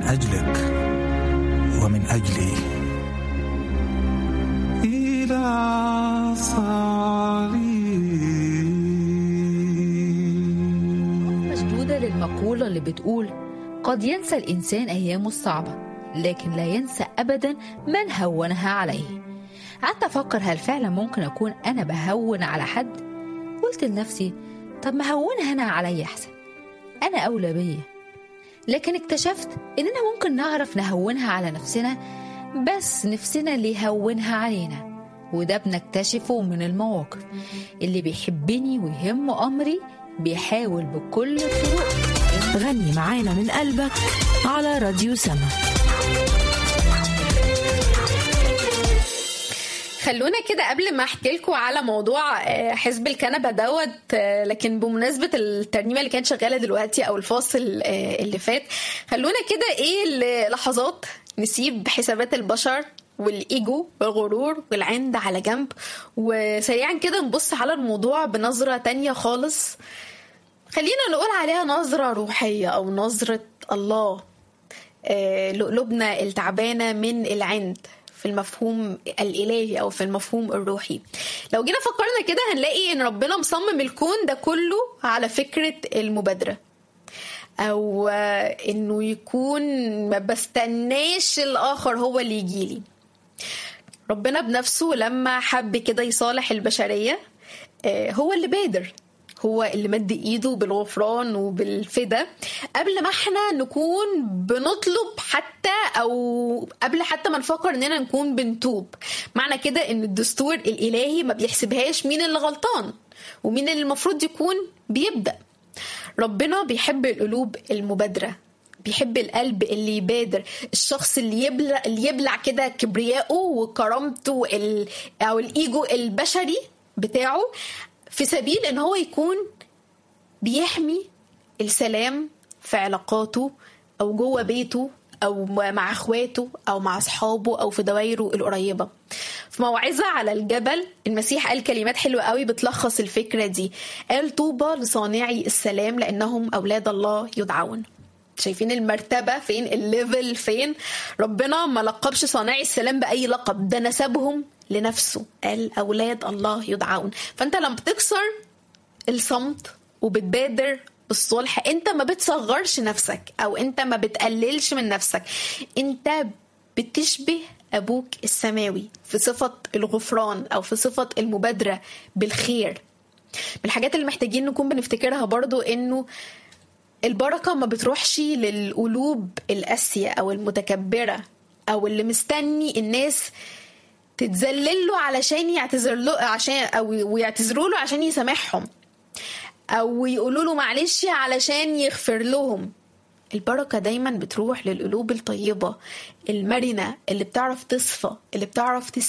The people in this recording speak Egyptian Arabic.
أجلك ومن أجلي إلى صليب مشدودة للمقولة اللي بتقول قد ينسى الإنسان أيامه الصعبة لكن لا ينسى أبدا من هونها عليه قعدت أفكر هل فعلا ممكن أكون أنا بهون على حد قلت لنفسي طب ما هونها أنا عليا أحسن أنا أولى بيا لكن اكتشفت إننا ممكن نعرف نهونها على نفسنا بس نفسنا اللي يهونها علينا وده بنكتشفه من المواقف اللي بيحبني ويهمه أمري بيحاول بكل الطرق غني معانا من قلبك على راديو سما خلونا كده قبل ما احكي لكم على موضوع آه، حزب الكنبه دوت آه، لكن بمناسبه الترنيمه اللي كانت شغاله دلوقتي او الفاصل آه، اللي فات خلونا كده ايه لحظات نسيب حسابات البشر والايجو والغرور والعند على جنب وسريعا كده نبص على الموضوع بنظره تانية خالص خلينا نقول عليها نظره روحيه او نظره الله آه، لقلوبنا التعبانه من العند في المفهوم الالهي او في المفهوم الروحي لو جينا فكرنا كده هنلاقي ان ربنا مصمم الكون ده كله على فكره المبادره او آه، انه يكون ما بستناش الاخر هو اللي يجيلي ربنا بنفسه لما حب كده يصالح البشريه آه، هو اللي بادر هو اللي مد ايده بالغفران وبالفدا قبل ما احنا نكون بنطلب حتى او قبل حتى ما نفكر اننا نكون بنتوب معنى كده ان الدستور الالهي ما بيحسبهاش مين اللي غلطان ومين اللي المفروض يكون بيبدا ربنا بيحب القلوب المبادره بيحب القلب اللي يبادر الشخص اللي يبلع اللي يبلع كده كبريائه وكرامته ال... او الايجو البشري بتاعه في سبيل ان هو يكون بيحمي السلام في علاقاته او جوه بيته او مع اخواته او مع اصحابه او في دوائره القريبه في موعظه على الجبل المسيح قال كلمات حلوه قوي بتلخص الفكره دي قال طوبى لصانعي السلام لانهم اولاد الله يدعون شايفين المرتبه فين الليفل فين ربنا ما لقبش صانعي السلام باي لقب ده نسبهم لنفسه قال اولاد الله يدعون فانت لما بتكسر الصمت وبتبادر بالصلح انت ما بتصغرش نفسك او انت ما بتقللش من نفسك انت بتشبه ابوك السماوي في صفه الغفران او في صفه المبادره بالخير من الحاجات اللي محتاجين نكون بنفتكرها برضو انه البركة ما بتروحش للقلوب القاسية أو المتكبرة أو اللي مستني الناس تتذلل له علشان يعتذر له عشان أو ويعتذروا له عشان يسامحهم أو يقولوا له معلش علشان يغفر لهم البركة دايما بتروح للقلوب الطيبة المرنة اللي بتعرف تصفى اللي بتعرف